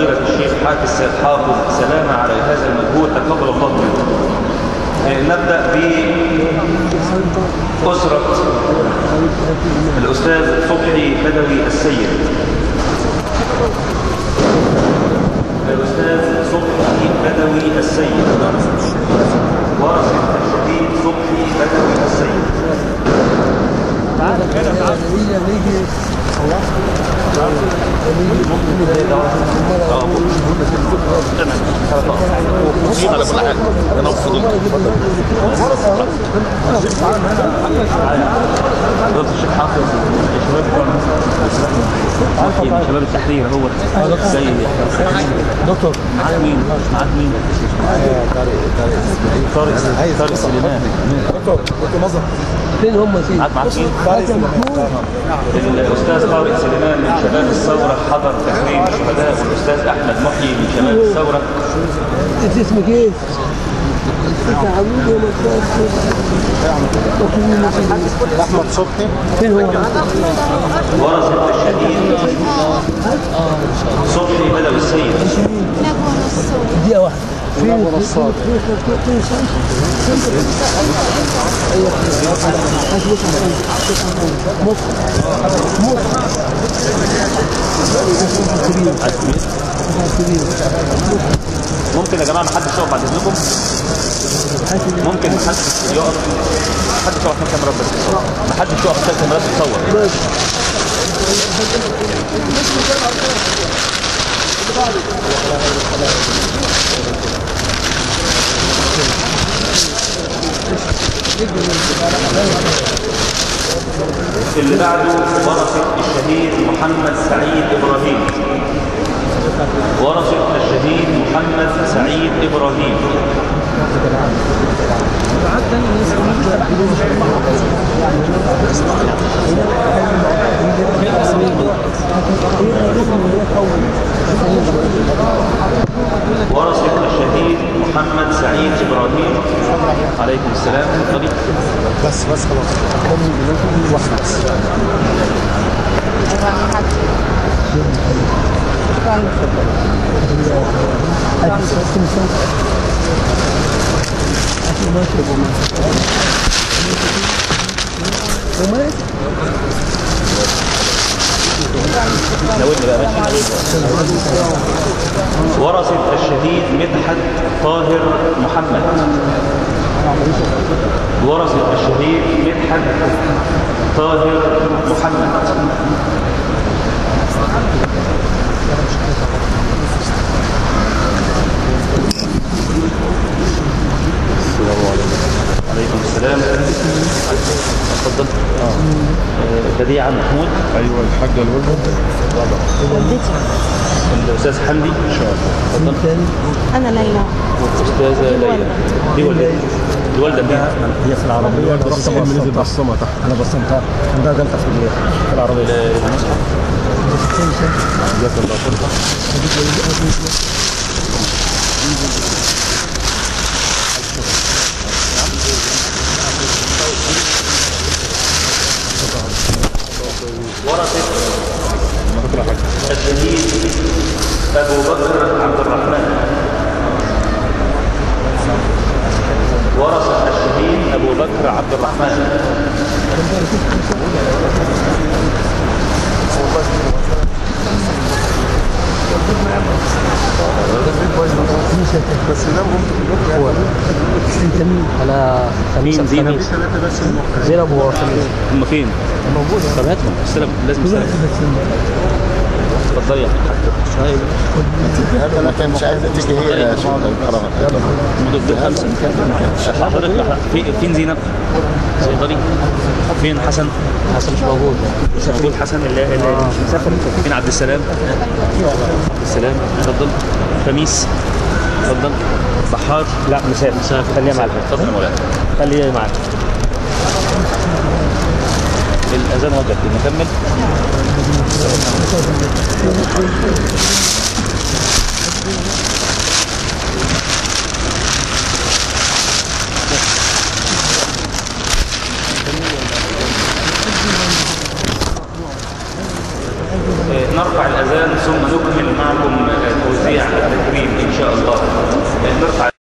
فضيلة الشيخ حافظ سيد حافظ سلامة على هذا المجهود تقبل الله منه آه، نبدأ بأسرة الأستاذ صبحي بدوي السيد الأستاذ صبحي بدوي السيد ورثة الشهيد صبحي بدوي السيد مصيبة على كل حاجة انا مبسوط فضيلة الشيخ حافظ شباب بتوع شباب التحرير هو زي دكتور معاك مين؟ معاك مين؟ طارق طارق سليمان فين هم فين؟ معاك معاك مين؟ الاستاذ طارق سليمان من شباب الثوره حضر تكريم الشهداء والاستاذ احمد محيي من شباب الثوره انت اسمك ايه؟ انت عمود ولا احمد صبحي فين هو؟ ورثه الشهيد صبحي بدوي السيد دقيقة واحدة فين نصار ممكن يا جماعه ما حدش يقف بعد اذنكم ممكن ما حدش يقف ما حدش يقف عشان الكاميرات بس تصور ما حدش يقف عشان الكاميرات تصور اللي بعده ورثة الشهيد محمد سعيد إبراهيم ورثة الشهيد محمد سعيد إبراهيم ورثة الشهيد محمد سعيد إبراهيم عليكم السلام اتفضلي. بس بس خلاص واحد بس ناولني بقى ماشي ورثة الشهيد مدحت طاهر محمد ورثة الشهيد مدحت طاهر محمد عليكم السلام اتفضل آه، بديعة محمود ايوه الحاجه الولد والدتي الاستاذ حمدي ان شاء الله اتفضل انا ليلى الاستاذه ليلى دي والدتي دي والده مين؟ هي في العربية بس نزل بصمه تحت أنا بصمتها عندها جلطة في ال- في العربية جزاك الله خير الشهيد ابو بكر عبد الرحمن ورث الشهيد ابو بكر عبد الرحمن بس ده ممكن انت مين؟ أنا خميس مين زينب؟ الخميس. ثلاثه بس المخرج زينب وخميس هم فين؟ موجودة استلمتهم استلم لازم استلم اتفضلي يا حاج انا كان مش عايز تيجي هي خلاص هم دول خمسة حضرتك في- فين زينب؟ صيدلي فين حسن؟ حسن مش موجود مش موجود حسن اللي اللي مش مسافر فين عبد السلام؟ عبد السلام اتفضل خميس اتفضل بحار لا مسافر مسافر خليها معاك اتفضل يا مولانا خليها معاك الاذان وجد نكمل نرفع الأذان ثم نكمل معكم توزيع التكريم إن شاء الله نرفع